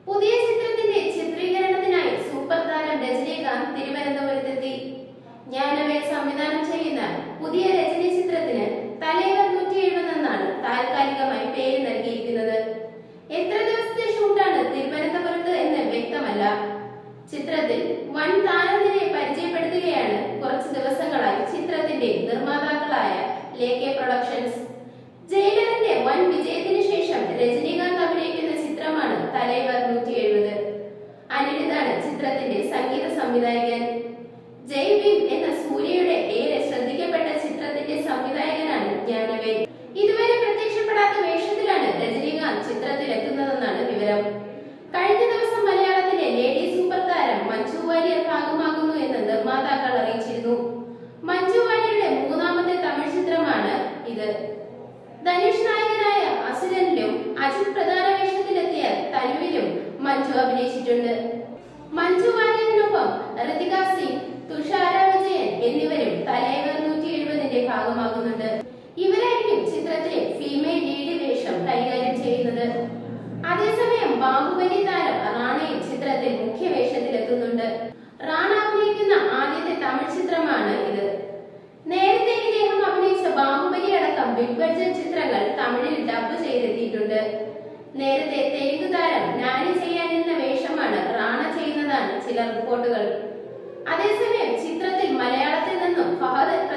പുതിയ ചിത്രത്തിന്റെ ചിത്രീകരണത്തിനായി സൂപ്പർ താരം രജനീകാന്ത് തിരുവനന്തപുരത്തെത്തി ജ്ഞാനവേ സംവിധാനം ചെയ്യുന്ന പുതിയ രജനി ചിത്രത്തിന് തലൈവർ നൂറ്റി എഴുപത് എന്നാണ് താൽക്കാലികമായി പേര് നൽകിയിരിക്കുന്നത് എത്ര ദിവസത്തെ ഷൂട്ടാണ് തിരുവനന്തപുരത്ത് എന്ന് വ്യക്തമല്ല ചിത്രത്തിൽ വൻ താരനിരയെ പരിചയപ്പെടുത്തുകയാണ് കുറച്ച് ദിവസങ്ങളായി ചിത്രത്തിന്റെ നിർമ്മാതാക്കളായ ലേക്കെ പ്രൊഡക്ഷൻസ് ജയിലറിന്റെ വൻ വിജയത്തിന് ശേഷം രജനീകാന്ത് അഭിനയിക്കുന്ന ചിത്രമാണ് തലൈവർ നൂറ്റി എഴുപത് അനിരുദ്ധാണ് ചിത്രത്തിന്റെ സംഗീത സംവിധായകൻ ജയ് ഭീം എന്ന സൂര്യയുടെ ഏറെ ശ്രദ്ധിക്കപ്പെട്ട ചിത്രത്തിന്റെ സംവിധായകനാണ് ജ്ഞാനവേ ഇതുവരെ പ്രത്യക്ഷപ്പെടാത്ത വേഷത്തിലാണ് രജനീകാന്ത് ചിത്രത്തിലെത്തുന്നതെന്നാണ് വിവരം കഴിഞ്ഞ ദിവസം മലയാളത്തിലെ ലേഡി സൂപ്പർ താരം മഞ്ജു വാര്യർ ഭാഗമാകുന്നു എന്ന് നിർമ്മാതാക്കൾ അറിയിച്ചിരുന്നു മഞ്ജു വാര്യരുടെ മൂന്നാമത്തെ തമിഴ് ചിത്രമാണ് ഇത് ധനുഷ് നായകനായ അസുരനിലും അജിത് പ്രധാന വേഷത്തിലെത്തിയ തനുവിലും മഞ്ജു അഭിനയിച്ചിട്ടുണ്ട് മഞ്ജു വാര്യറിനൊപ്പം ഋതിക സിംഗ് തുഷാര വിജയൻ എന്നിവരും തലൈവർ നൂറ്റി എഴുപതിന്റെ ഭാഗമാകുന്നുണ്ട് ഇവരായിരിക്കും ചിത്രത്തിലെ ഫീമെയിൽ ലീഡ് വേഷം കൈകാര്യം ചെയ്യുന്നത് അതേസമയം ബാഹുബലി താരം റാണയും ചിത്രത്തിൽ മുഖ്യ വേഷത്തിലെത്തുന്നുണ്ട് റാണ അഭിനയിക്കുന്ന ആദ്യത്തെ തമിഴ് ചിത്രമാണ് ഇത് നേരത്തെ ഇദ്ദേഹം അഭിനയിച്ച ബാഹുബലി അടക്കം ബിഗ് ബഡ്ജറ്റ് ചിത്രങ്ങൾ തമിഴിൽ ഡബ് ചെയ്തെത്തിയിട്ടുണ്ട് നേരത്തെ തെലുങ്ക് താരം നാനി ചെയ്യാനിരുന്ന വേഷമാണ് റാണ ചെയ്യുന്നതാണ് ചില റിപ്പോർട്ടുകൾ അതേസമയം ചിത്രത്തിൽ മലയാളത്തിൽ നിന്നും ഫഹദ്